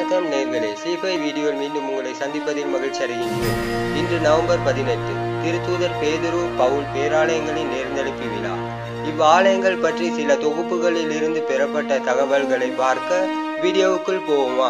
வணக்கம் நேர்களே சீஃபை வீடியோவில் மீண்டும் உங்களை சந்திப்பதில் மகிழ்ச்சி அடைகின்றோம் இன்று நவம்பர் பதினெட்டு திருத்தூதர் பேதுரு பவுல் பேராலயங்களின் நேர்ந்தெழுப்பி விழா இவ்வாலயங்கள் பற்றி சில தொகுப்புகளில் இருந்து பெறப்பட்ட தகவல்களை பார்க்க வீடியோவுக்குள் போவோமா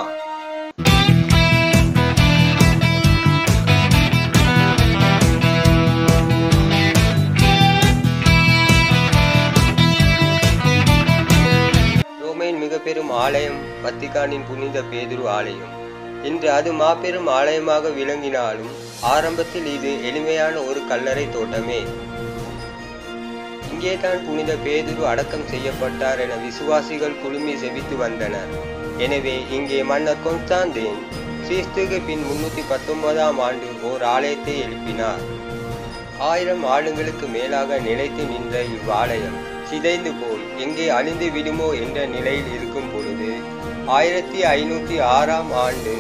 ரோமையின் மிக பெரும் ஆலயம் வத்திகானின் புனித பேதுரு ஆலயம் இன்று அது மாபெரும் ஆலயமாக விளங்கினாலும் ஆரம்பத்தில் இது எளிமையான ஒரு கல்லறை தோட்டமே இங்கேதான் புனித பேதுரு அடக்கம் செய்யப்பட்டார் என விசுவாசிகள் குழுமி செபித்து வந்தனர் எனவே இங்கே மன்னர் கொன்ஸ்டாந்தேன் கிறிஸ்துக்கு பின் முன்னூத்தி பத்தொன்பதாம் ஆண்டு ஓர் ஆலயத்தை எழுப்பினார் ஆயிரம் ஆண்டுகளுக்கு மேலாக நிலைத்து நின்ற இவ்வாலயம் சிதைந்து போய் எங்கே அழிந்து விடுமோ என்ற நிலையில் இருக்கும் பொழுது ஆயிரத்தி ஐநூத்தி ஆறாம் ஆண்டு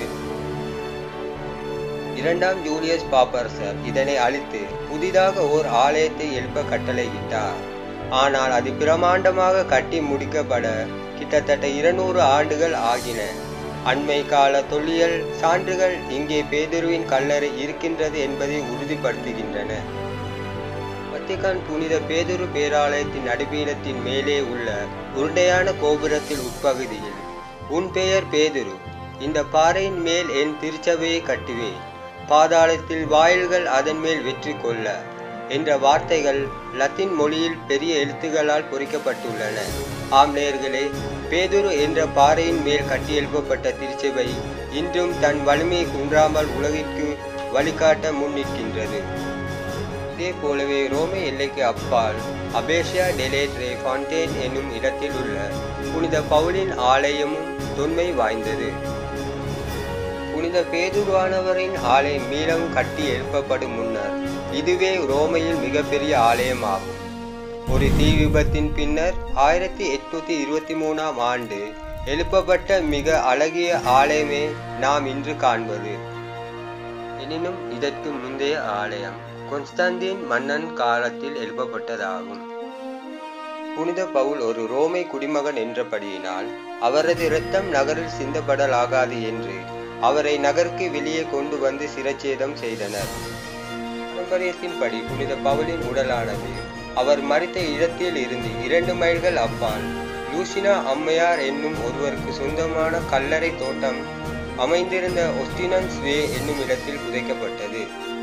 இரண்டாம் ஜூலியஸ் பாப்பரசர் இதனை அழித்து புதிதாக ஓர் ஆலயத்தை எழுப்ப கட்டளையிட்டார் ஆனால் அது பிரமாண்டமாக கட்டி முடிக்கப்பட கிட்டத்தட்ட இருநூறு ஆண்டுகள் ஆகின அண்மை கால தொல்லியல் சான்றுகள் இங்கே பேதுருவின் கல்லறை இருக்கின்றது என்பதை உறுதிப்படுத்துகின்றன வத்திகான் புனித பேதுரு பேராலயத்தின் நடுப்பீடத்தின் மேலே உள்ள உருண்டையான கோபுரத்தில் உட்பகுதியில் உன் பெயர் பேதுரு இந்த பாறையின் மேல் என் திருச்சபையை கட்டுவேன் பாதாளத்தில் வாயில்கள் அதன் மேல் வெற்றி கொள்ள என்ற வார்த்தைகள் லத்தீன் மொழியில் பெரிய எழுத்துகளால் பொறிக்கப்பட்டுள்ளன ஆம் நேர்களே பேதுரு என்ற பாறையின் மேல் கட்டி எழுப்பப்பட்ட திருச்சபை இன்றும் தன் வலிமையை குன்றாமல் உலகிற்கு வழிகாட்ட முன்னிற்கின்றது இதே போலவே ரோமை எல்லைக்கு அப்பால் அபேஷியா டெலேட்ரே ஃபாண்டேன் என்னும் இடத்தில் உள்ள புனித பவுலின் ஆலயமும் தொன்மை வாய்ந்தது புனித பேதுருவானவரின் ஆலயம் மீளவும் கட்டி எழுப்பப்படும் முன்னர் இதுவே ரோமையில் மிகப்பெரிய ஆலயமாகும் ஒரு தீ விபத்தின் பின்னர் ஆயிரத்தி எட்நூத்தி இருபத்தி மூணாம் ஆண்டு எழுப்பப்பட்ட மிக அழகிய ஆலயமே நாம் இன்று காண்பது எனினும் இதற்கு முந்தைய ஆலயம் கொன்ஸ்டாந்தின் மன்னன் காலத்தில் எழுப்பப்பட்டதாகும் புனித பவுல் ஒரு ரோமை குடிமகன் என்றபடியினால் அவரது இரத்தம் நகரில் சிந்தப்படலாகாது என்று அவரை நகருக்கு வெளியே கொண்டு வந்து சிரச்சேதம் செய்தனர் பாரம்பரியத்தின்படி புனித பவுலின் உடலானது அவர் மறித்த இடத்தில் இருந்து இரண்டு மைல்கள் அப்பால் லூசினா அம்மையார் என்னும் ஒருவருக்கு சொந்தமான கல்லறை தோட்டம் அமைந்திருந்த ஒஸ்டினன்ஸ் வே என்னும் இடத்தில் புதைக்கப்பட்டது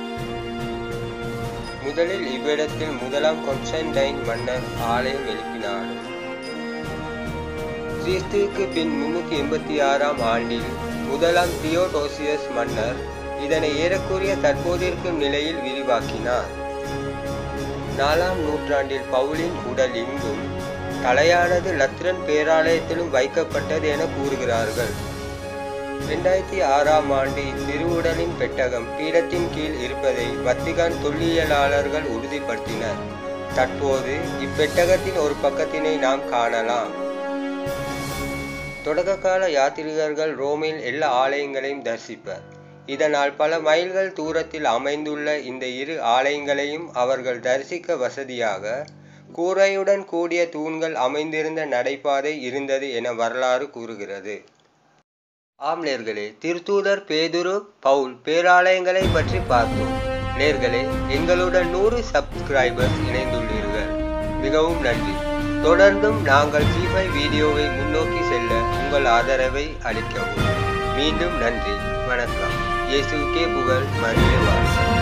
முதலில் இவ்விடத்தில் முதலாம் கொன்ஸ்டன்டைன் மன்னர் ஆலயம் எழுப்பினார் கிறிஸ்துவுக்கு பின் முன்னூத்தி எண்பத்தி ஆறாம் ஆண்டில் முதலாம் தியோடோசியஸ் மன்னர் இதனை ஏறக்குறைய தற்போதிருக்கும் நிலையில் விரிவாக்கினார் நாலாம் நூற்றாண்டில் பவுலின் உடல் இங்கும் தலையானது லத்திரன் பேராலயத்திலும் வைக்கப்பட்டது என கூறுகிறார்கள் இரண்டாயிரத்தி ஆறாம் ஆண்டு இத்திருவுடலின் பெட்டகம் பீடத்தின் கீழ் இருப்பதை வத்திகான் தொல்லியலாளர்கள் உறுதிப்படுத்தினர் தற்போது இப்பெட்டகத்தின் ஒரு பக்கத்தினை நாம் காணலாம் தொடக்ககால யாத்திரிகர்கள் ரோமில் எல்லா ஆலயங்களையும் தரிசிப்பர் இதனால் பல மைல்கள் தூரத்தில் அமைந்துள்ள இந்த இரு ஆலயங்களையும் அவர்கள் தரிசிக்க வசதியாக கூரையுடன் கூடிய தூண்கள் அமைந்திருந்த நடைபாதை இருந்தது என வரலாறு கூறுகிறது ஆம் நேர்களே திருத்தூதர் பேதுரு பவுல் பேராலயங்களை பற்றி பார்த்தோம் நேர்களே எங்களுடன் நூறு சப்ஸ்கிரைபர்ஸ் இணைந்துள்ளீர்கள் மிகவும் நன்றி தொடர்ந்தும் நாங்கள் ஜிஃபை வீடியோவை முன்னோக்கி செல்ல உங்கள் ஆதரவை அளிக்கவும் மீண்டும் நன்றி வணக்கம் இயேசுக்கே புகழ் மரியே வாழ்க